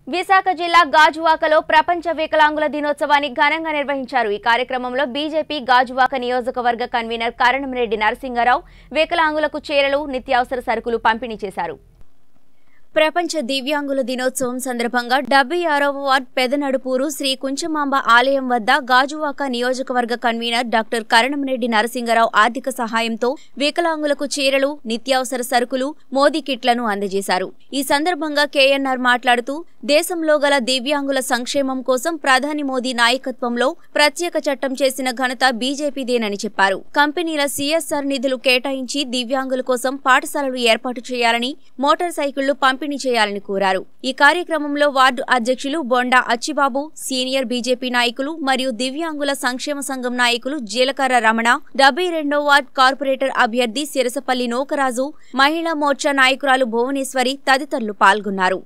విశాఖ జిల్లా గాజువాకలో ప్రపంచ వికలాంగుల దినోత్సవాన్ని ఘనంగా నిర్వహించారు ఈ కార్యక్రమంలో బీజేపీ గాజువాక నియోజకవర్గ కన్వీనర్ కరణంరెడ్డి నరసింహారావు వికలాంగులకు చీరలు నిత్యావసర సరుకులు పంపిణీ చేశారు ప్రపంచ దివ్యాంగుల దినోత్సవం సందర్భంగా డెబ్బై ఆరవ వార్డ్ పెదనడుపూరు శ్రీ కుంచమాంబ ఆలయం వద్ద గాజువాక నియోజకవర్గ కన్వీనర్ డాక్టర్ కరణంరెడ్డి నరసింగరావు ఆర్థిక సహాయంతో వికలాంగులకు చీరలు నిత్యావసర సరుకులు మోదీ కిట్లను అందజేశారు ఈ సందర్భంగా కేఎన్ఆర్ మాట్లాడుతూ దేశంలో గల దివ్యాంగుల సంక్షేమం కోసం ప్రధాని మోదీ నాయకత్వంలో ప్రత్యేక చట్టం చేసిన ఘనత బీజేపీదేనని చెప్పారు కంపెనీల సీఎస్ఆర్ నిధులు కేటాయించి దివ్యాంగుల కోసం పాఠశాలలు ఏర్పాటు చేయాలని మోటార్ సైకిళ్లు పంపిణీ చేయాలని కోరారు ఈ కార్యక్రమంలో వార్డు అధ్యక్షులు బొండా అచ్చిబాబు సీనియర్ బీజేపీ నాయకులు మరియు దివ్యాంగుల సంక్షేమ సంఘం నాయకులు జీలకర్ర రమణ డెబ్బై రెండో వార్డ్ కార్పొరేటర్ అభ్యర్థి సిరసపల్లి నోకరాజు మహిళా మోర్చా నాయకురాలు భువనేశ్వరి తదితరులు పాల్గొన్నారు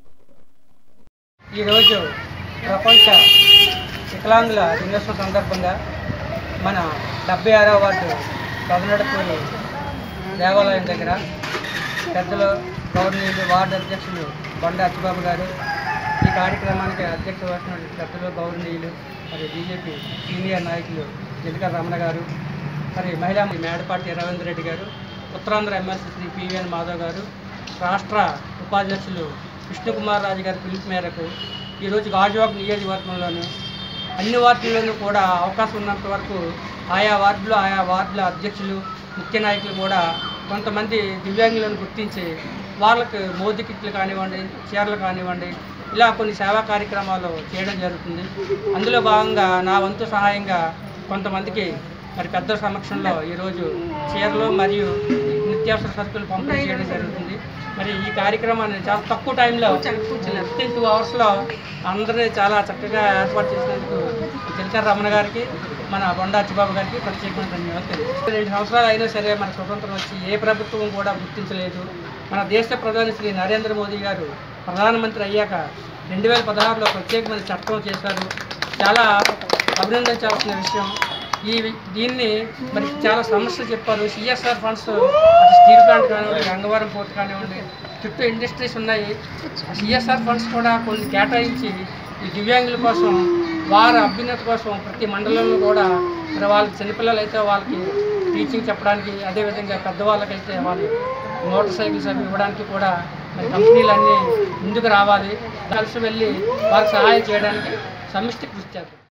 ఈరోజు ప్రపంచ వికలాంగుల దినోత్సవం సందర్భంగా మన డెబ్బై ఆరవ వార్డు కదనడపూరి దేవాలయం దగ్గర పెద్దలు గౌరవనీయులు వార్డు అధ్యక్షులు బండ అచ్చిబాబు గారు ఈ కార్యక్రమానికి అధ్యక్ష వహించిన పెద్దలు గౌరవనీయులు మరి బీజేపీ సీనియర్ నాయకులు జిలకర్ రమణ గారు మరి మహిళా మేడపాటి రవీంద్ర రెడ్డి గారు ఉత్తరాంధ్ర ఎమ్మెల్సీ శ్రీ పివిఎన్ మాధవ్ గారు రాష్ట్ర ఉపాధ్యక్షులు విష్ణుకుమార్ రాజు గారి పిలుపు మేరకు ఈరోజు గాజువాక నియోజకవర్గంలోను అన్ని వార్డుల్లోనూ కూడా అవకాశం ఉన్నంత వరకు ఆయా వార్డులో ఆయా వార్డుల అధ్యక్షులు ముఖ్య నాయకులు కూడా కొంతమంది దివ్యాంగులను గుర్తించి వాళ్ళకి మోదీ కిట్లు కానివ్వండి చీరలు కానివ్వండి ఇలా కొన్ని సేవా కార్యక్రమాలు చేయడం జరుగుతుంది అందులో భాగంగా నా వంతు సహాయంగా కొంతమందికి మరి పెద్ద సమక్షంలో ఈరోజు చీరలు మరియు నిత్యావసర సరుకులు పంపిణీ చేయడం జరుగుతుంది మరి ఈ కార్యక్రమాన్ని చాలా తక్కువ టైంలో విత్ ఇన్ టూ అవర్స్లో అందరినీ చాలా చక్కగా ఏర్పాటు చేసినందుకు చిలకర రమణ గారికి మన బొండా అచ్చిబాబు గారికి ప్రత్యేకమైన ధన్యవాదాలు తెలియజేస్తాను రెండు సంవత్సరాలు అయినా సరే మన స్వతంత్రం వచ్చి ఏ ప్రభుత్వం కూడా గుర్తించలేదు మన దేశ ప్రధాని శ్రీ నరేంద్ర మోదీ గారు ప్రధానమంత్రి అయ్యాక రెండు వేల పదహారులో ప్రత్యేకమైన చట్టం చేశారు చాలా అభినందించాల్సిన విషయం ఈ వి- దీన్ని మరి చాలా సమస్యలు చెప్పారు సిఎస్ఆర్ ఫండ్స్ అటు స్టీల్ ప్లాంట్ కానివ్వండి గంగవరం పోర్ట్ కానివ్వండి చుట్టూ ఇండస్ట్రీస్ ఉన్నాయి సిఎస్ఆర్ ఫండ్స్ కూడా కొన్ని కేటాయించి ఈ దివ్యాంగుల కోసం వారి అభ్యున్నతి కోసం ప్రతి మండలంలో కూడా మరి వాళ్ళకి చిన్నపిల్లలు అయితే వాళ్ళకి టీచింగ్ చెప్పడానికి అదేవిధంగా పెద్దవాళ్ళకైతే వాళ్ళు మోటార్ సైకిల్స్ అవి ఇవ్వడానికి కూడా మరి కంపెనీలన్నీ ముందుకు రావాలి కలిసి వెళ్ళి వారికి సహాయం చేయడానికి సమిష్టి కృషి చేద్దాం